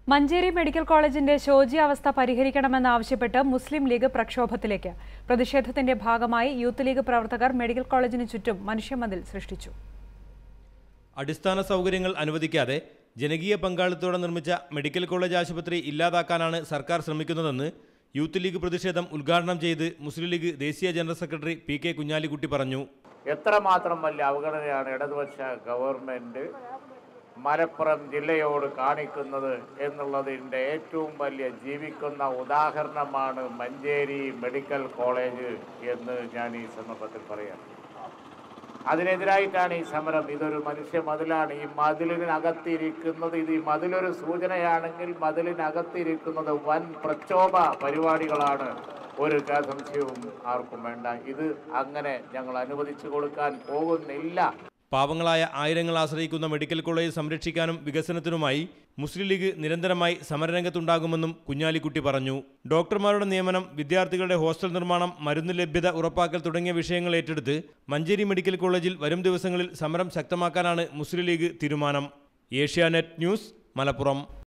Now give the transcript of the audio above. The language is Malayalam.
മഞ്ചേരി മെഡിക്കൽ കോളേജിന്റെ ശോച്യാവസ്ഥ പരിഹരിക്കണമെന്നാവശ്യപ്പെട്ട് മുസ്ലിം ലീഗ് പ്രക്ഷോഭത്തിലേക്ക് പ്രതിഷേധത്തിന്റെ ഭാഗമായി യൂത്ത് ലീഗ് പ്രവർത്തകർ മെഡിക്കൽ കോളേജിന് ചുറ്റും മനുഷ്യമതിൽ സൃഷ്ടിച്ചു അടിസ്ഥാന സൗകര്യങ്ങൾ അനുവദിക്കാതെ ജനകീയ പങ്കാളിത്തത്തോടെ നിർമ്മിച്ച മെഡിക്കൽ കോളേജ് ആശുപത്രി ഇല്ലാതാക്കാനാണ് സർക്കാർ ശ്രമിക്കുന്നതെന്ന് യൂത്ത് ലീഗ് പ്രതിഷേധം ഉദ്ഘാടനം ചെയ്ത് മുസ്ലിം ലീഗ് ദേശീയ general secretary P K Kunhalikutty പറഞ്ഞു എത്രമാത്രം വലിയ അവഗണനയാണ് ഇടതുപക്ഷ ഗവൺമെൻറ് മലപ്പുറം ജില്ലയോട് കാണിക്കുന്നത് എന്നുള്ളതിൻ്റെ ഏറ്റവും വലിയ ജീവിക്കുന്ന ഉദാഹരണമാണ് മഞ്ചേരി മെഡിക്കൽ കോളേജ് എന്ന് ഞാൻ ഈ സന്ദർഭത്തിൽ പറയാം അതിനെതിരായിട്ടാണ് ഈ സമരം ഇതൊരു മനുഷ്യ മതിലാണ് ഈ മതിലിനകത്തിരിക്കുന്നത് ഇത് ഈ മതിലൊരു സൂചനയാണെങ്കിൽ മതിലിനകത്തിരിക്കുന്നത് വൻ പ്രക്ഷോഭ പരിപാടികളാണ് ഒരു സംശയവും ആർക്കും വേണ്ട ഇത് അങ്ങനെ ഞങ്ങൾ അനുവദിച്ചു കൊടുക്കാൻ പോകുന്നില്ല പാവങ്ങളായ ആയിരങ്ങൾ ആശ്രയിക്കുന്ന മെഡിക്കൽ കോളേജ് സംരക്ഷിക്കാനും വികസനത്തിനുമായി മുസ്ലിം ലീഗ് നിരന്തരമായി സമരരംഗത്തുണ്ടാകുമെന്നും കുഞ്ഞാലിക്കുട്ടി പറഞ്ഞു ഡോക്ടർമാരുടെ നിയമനം വിദ്യാർത്ഥികളുടെ ഹോസ്റ്റൽ നിർമ്മാണം മരുന്ന് ലഭ്യത ഉറപ്പാക്കൽ തുടങ്ങിയ വിഷയങ്ങൾ ഏറ്റെടുത്ത് മഞ്ചേരി മെഡിക്കൽ കോളേജിൽ വരും ദിവസങ്ങളിൽ സമരം ശക്തമാക്കാനാണ് മുസ്ലിം ലീഗ് തീരുമാനം ഏഷ്യാനെറ്റ് ന്യൂസ് മലപ്പുറം